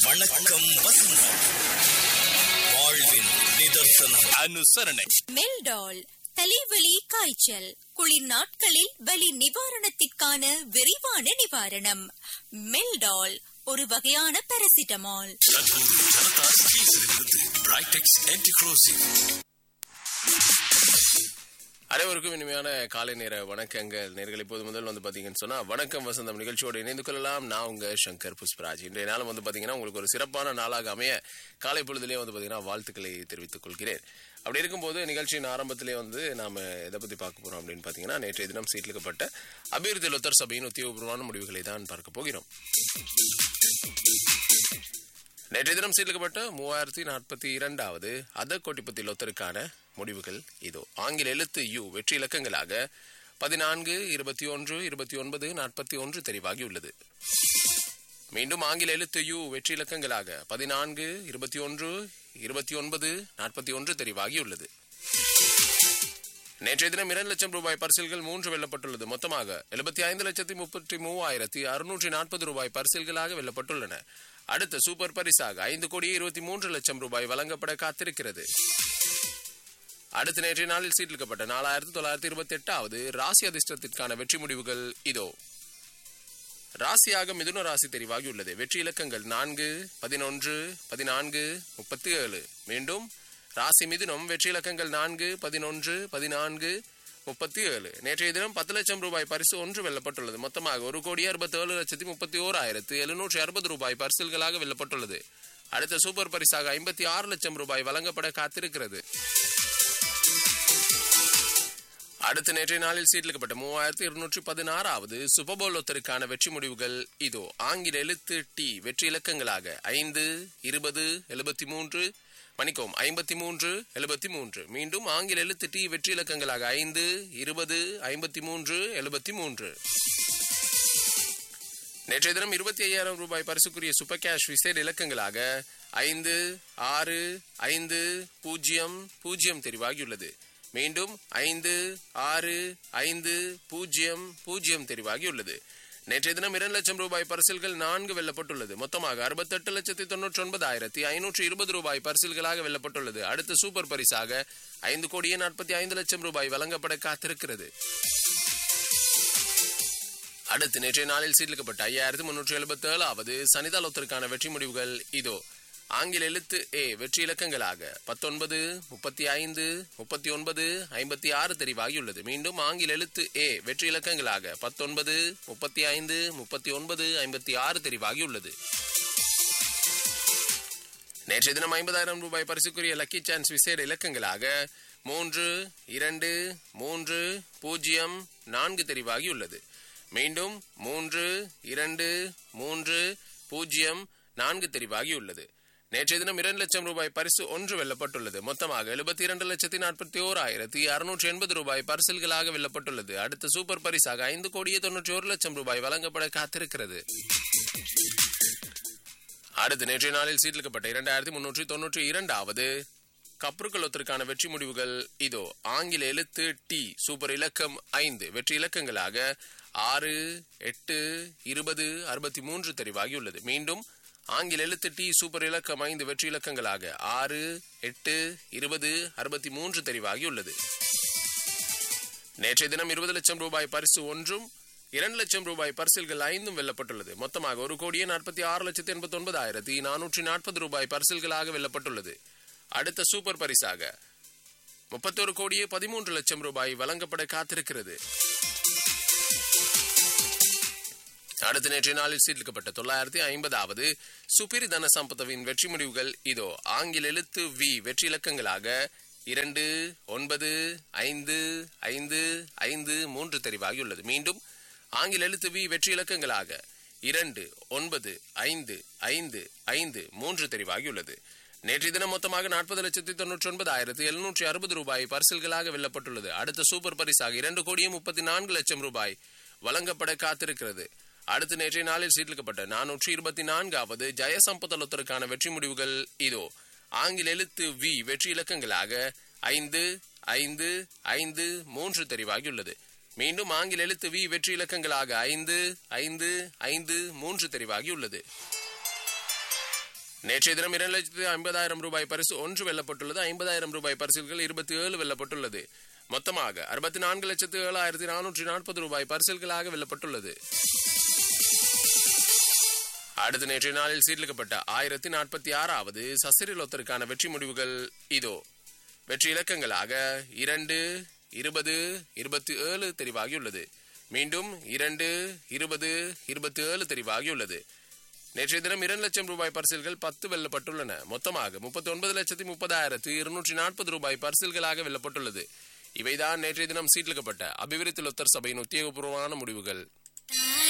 வணக்கம் வசந்தம் வாழ்வின் நிதர்சனம் அனுசரணை மெல்டால் தலைவலி காய்ச்சல் குளிர் நாட்களில் வலி நிவாரணத்திற்கான விரைவான நிவாரணம் மெல்டால் ஒரு வகையான பாராசிட்டமால் தற்போது ஜனதா ஸ்டீல்ஸிலிருந்து பிரைடெக்ஸ் ஆன்டிக்ரோசிவ் அனைவருக்கும் இனிமையான காலை நேர வணக்கங்கள் நேர்கள் இப்போது முதல் வந்து பாத்தீங்கன்னு சொன்னா வணக்கம் வசந்தம் நிகழ்ச்சியோடு இணைந்து கொள்ளலாம் நான் உங்க சங்கர் புஷ்பராஜ் இன்றைய நாள் வந்து பாத்தீங்கன்னா உங்களுக்கு ஒரு சிறப்பான நாளாக அமைய காலை பொழுதுலேயே வந்து பாத்தீங்கன்னா வாழ்த்துக்களை தெரிவித்துக் கொள்கிறேன் அப்படி இருக்கும்போது நிகழ்ச்சியின் ஆரம்பத்திலே வந்து நாம எதை பத்தி பார்க்க போறோம் அப்படின்னு பாத்தீங்கன்னா நேற்றைய தினம் சீட்லிக்கப்பட்ட அபிவிருத்தி லொத்தர் சபையின் உத்தியோகபூர்வமான முடிவுகளை தான் பார்க்க போகிறோம் நேற்றைய தினம் சீர்லிக்கப்பட்ட மூவாயிரத்தி நாற்பத்தி இரண்டாவது அத கோட்டிப்பத்தி லொத்தருக்கான முடிவுகள் இதோ ஆங்கில எழுத்து யு வெற்றி இலக்கங்களாக பதினான்கு இருபத்தி ஒன்று இருபத்தி ஒன்பது நாற்பத்தி ஒன்று தெரிவாகியுள்ளது மீண்டும் ஆங்கில எழுத்து யு வெற்றி இலக்கங்களாக பதினான்கு இருபத்தி ஒன்று இருபத்தி ஒன்பது நாற்பத்தி ஒன்று தெரிவாகியுள்ளது நேற்றைய தினம் இரண்டு லட்சம் ரூபாய் பரிசில்கள் மூன்று வெல்லப்பட்டுள்ளது மொத்தமாக எழுபத்தி ஐந்து லட்சத்தி முப்பத்தி மூவாயிரத்தி அறுநூற்றி நாற்பது ரூபாய் பரிசில்களாக வெல்லப்பட்டுள்ளன அடுத்த சூப்பர் பரிசாக ஐந்து கோடி இருபத்தி மூன்று லட்சம் ரூபாய் வழங்கப்பட காத்திருக்கிறது அடுத்த நேற்றைய நாளில் சீட்டிலிக்கப்பட்ட நாலாயிரத்தி தொள்ளாயிரத்தி இருபத்தி எட்டாவது ராசி அதிர்ஷ்டத்திற்கான வெற்றி முடிவுகள் இதோ ராசியாக மிதுன ராசி தெரிவாகியுள்ளது வெற்றி இலக்கங்கள் நான்கு பதினொன்று பதினான்கு முப்பத்தி ஏழு மீண்டும் ராசி மிதுனம் வெற்றி இலக்கங்கள் நான்கு பதினொன்று பதினான்கு முப்பத்தி ஏழு நேற்றைய தினம் பத்து லட்சம் ரூபாய் பரிசு ஒன்று வெல்லப்பட்டுள்ளது மொத்தமாக ஒரு கோடி அறுபத்தி ஏழு லட்சத்தி முப்பத்தி ஓராயிரத்து எழுநூற்றி அறுபது ரூபாய் பரிசில்களாக வெல்லப்பட்டுள்ளது அடுத்த சூப்பர் பரிசாக ஐம்பத்தி ஆறு லட்சம் ரூபாய் வழங்கப்பட காத்திருக்கிறது அடுத்த நேற்றைய நாளில் சீட்டிலிக்கப்பட்ட மூவாயிரத்தி இருநூற்றி பதினாறாவது சுபபோல் ஒத்தருக்கான வெற்றி முடிவுகள் இதோ ஆங்கில எழுத்து டி வெற்றி இலக்கங்களாக ஐந்து இருபது எழுபத்தி மூன்று மணிக்கோம் ஐம்பத்தி மூன்று எழுபத்தி மூன்று மீண்டும் ஆங்கில எழுத்து டி வெற்றி இலக்கங்களாக ஐந்து இருபது ஐம்பத்தி மூன்று எழுபத்தி மூன்று நேற்றைய தினம் இருபத்தி ஐயாயிரம் ரூபாய் பரிசுக்குரிய சூப்பர் கேஷ் விசேட இலக்கங்களாக ஐந்து ஆறு ஐந்து பூஜ்ஜியம் பூஜ்ஜியம் தெரிவாகியுள்ளது மீண்டும் ஐந்து ஆறு ஐந்து பூஜ்ஜியம் பூஜ்ஜியம் தெரிவாகியுள்ளது நேற்றைய தினம் இரண்டு லட்சம் ரூபாய் பரிசில்கள் நான்கு வெல்லப்பட்டுள்ளது மொத்தமாக அறுபத்தெட்டு லட்சத்தி தொன்னூற்றி ஒன்பதாயிரத்தி ஐநூற்றி இருபது ரூபாய் பரிசில்களாக வெல்லப்பட்டுள்ளது அடுத்த சூப்பர் பரிசாக ஐந்து கோடியே நாற்பத்தி ஐந்து லட்சம் ரூபாய் வழங்கப்பட காத்திருக்கிறது அடுத்து நேற்றைய நாளில் சீர்லிக்கப்பட்ட ஐயாயிரத்தி முன்னூற்றி எழுபத்தி ஏழாவது சனிதாலோத்திற்கான வெற்றி முடிவுகள் இதோ ஆங்கில எழுத்து ஏ வெற்றி இலக்கங்களாக பத்தொன்பது முப்பத்தி ஐந்து முப்பத்தி ஒன்பது ஐம்பத்தி ஆறு தெரிவாகியுள்ளது மீண்டும் ஆங்கில எழுத்து ஏ வெற்றி இலக்கங்களாக பத்தொன்பது முப்பத்தி ஐந்து முப்பத்தி ஒன்பது ஐம்பத்தி ஆறு தெரிவாகியுள்ளது நேற்றைய தினம் ஐம்பதாயிரம் ரூபாய் பரிசுக்குரிய லக்கி சான்ஸ் விசேட இலக்கங்களாக மூன்று இரண்டு மூன்று பூஜ்ஜியம் நான்கு தெரிவாகியுள்ளது மீண்டும் மூன்று இரண்டு மூன்று பூஜ்ஜியம் நான்கு தெரிவாகியுள்ளது நேற்றைய தினம் இரண்டு லட்சம் ரூபாய் பரிசு ஒன்று வெல்லப்பட்டுள்ளது மொத்தமாக எழுபத்தி இரண்டு லட்சத்தி நாற்பத்தி ஓராயிரத்தி அறுநூற்றி எண்பது ரூபாய் பரிசில்களாக வெல்லப்பட்டுள்ளது அடுத்த சூப்பர் பரிசாக ஐந்து கோடியே தொன்னூற்றி ஒரு லட்சம் ரூபாய் வழங்கப்பட காத்திருக்கிறது அடுத்து நேற்றைய நாளில் சீட்டிலிக்கப்பட்ட இரண்டாயிரத்தி முன்னூற்றி தொன்னூற்றி இரண்டாவது கப்ருக்கலத்திற்கான வெற்றி முடிவுகள் இதோ ஆங்கில எழுத்து டி சூப்பர் இலக்கம் ஐந்து வெற்றி இலக்கங்களாக ஆறு எட்டு இருபது அறுபத்தி மூன்று தெரிவாகியுள்ளது மீண்டும் ஆங்கில எழுத்து டி சூப்பர் இலக்கம் ஐந்து வெற்றி இலக்கங்களாக ஆறு எட்டு இருபது அறுபத்தி மூன்று தெரிவாகியுள்ளது நேற்றைய தினம் இருபது லட்சம் ரூபாய் பரிசு ஒன்றும் இரண்டு லட்சம் ரூபாய் பரிசில்கள் ஐந்தும் வெல்லப்பட்டுள்ளது மொத்தமாக ஒரு கோடியே நாற்பத்தி ஆறு லட்சத்தி எண்பத்தி ஒன்பதாயிரத்தி நானூற்றி நாற்பது ரூபாய் பரிசில்களாக வெல்லப்பட்டுள்ளது அடுத்த சூப்பர் பரிசாக முப்பத்தொரு கோடியே பதிமூன்று லட்சம் ரூபாய் வழங்கப்பட காத்திருக்கிறது அடுத்த நேற்றைய நாளில் சீர்லிக்கப்பட்ட தொள்ளாயிரத்தி ஐம்பதாவது சுபிரி தன சம்பதவின் வெற்றி முடிவுகள் இதோ ஆங்கில எழுத்து வி வெற்றி இலக்கங்களாக இரண்டு ஒன்பது ஐந்து ஐந்து ஐந்து மூன்று தெரிவாகியுள்ளது மீண்டும் ஆங்கில எழுத்து வி வெற்றி இலக்கங்களாக இரண்டு ஒன்பது ஐந்து ஐந்து ஐந்து மூன்று தெரிவாகியுள்ளது நேற்றைய தினம் மொத்தமாக நாற்பது லட்சத்தி தொன்னூற்றி ஒன்பதாயிரத்தி எழுநூற்றி அறுபது ரூபாய் பரிசில்களாக வெல்லப்பட்டுள்ளது அடுத்த சூப்பர் பரிசாக இரண்டு கோடியே முப்பத்தி நான்கு லட்சம் ரூபாய் வழங்கப்பட காத்திருக்கிறது அடுத்த நேற்றைய நாளில் சீர்லிக்கப்பட்ட நானூற்றி இருபத்தி நான்காவது ஜெயசம்பதலத்திற்கான வெற்றி முடிவுகள் இதோ ஆங்கில எழுத்து வி வெற்றி இலக்கங்களாக ஐந்து ஐந்து ஐந்து மூன்று தெரிவாகியுள்ளது மீண்டும் ஆங்கில எழுத்து வி வெற்றி இலக்கங்களாக ஐந்து ஐந்து ஐந்து மூன்று தெரிவாகியுள்ளது நேற்றைய தினம் இரண்டு லட்சத்து ஐம்பதாயிரம் ரூபாய் பரிசு ஒன்று வெல்லப்பட்டுள்ளது ஐம்பதாயிரம் ரூபாய் பரிசில்கள் இருபத்தி ஏழு வெல்லப்பட்டுள்ளது மொத்தமாக அறுபத்தி நான்கு லட்சத்து ஏழாயிரத்தி நானூற்றி நாற்பது ரூபாய் பரிசில்களாக வெல்லப்பட்டுள்ளது அடுத்த நேற்றைய நாளில் சீர்லிக்கப்பட்ட ஆயிரத்தி நாற்பத்தி ஆறாவது சசிரிலோத்தருக்கான வெற்றி முடிவுகள் இதோ வெற்றி இலக்கங்களாக இரண்டு இருபது இருபத்தி ஏழு தெரிவாகியுள்ளது மீண்டும் இரண்டு இருபது இருபத்தி ஏழு தெரிவாகியுள்ளது நேற்றைய தினம் இரண்டு லட்சம் ரூபாய் பரிசில்கள் பத்து வெல்லப்பட்டுள்ளன மொத்தமாக முப்பத்தி ஒன்பது லட்சத்தி முப்பதாயிரத்து இருநூற்றி நாற்பது ரூபாய் பரிசில்களாக வெல்லப்பட்டுள்ளது இவைதான் நேற்றைய தினம் சீட்லிக்கப்பட்ட அபிவிருத்தி லொத்தர் சபையின் உத்தியோகபூர்வமான முடிவுகள்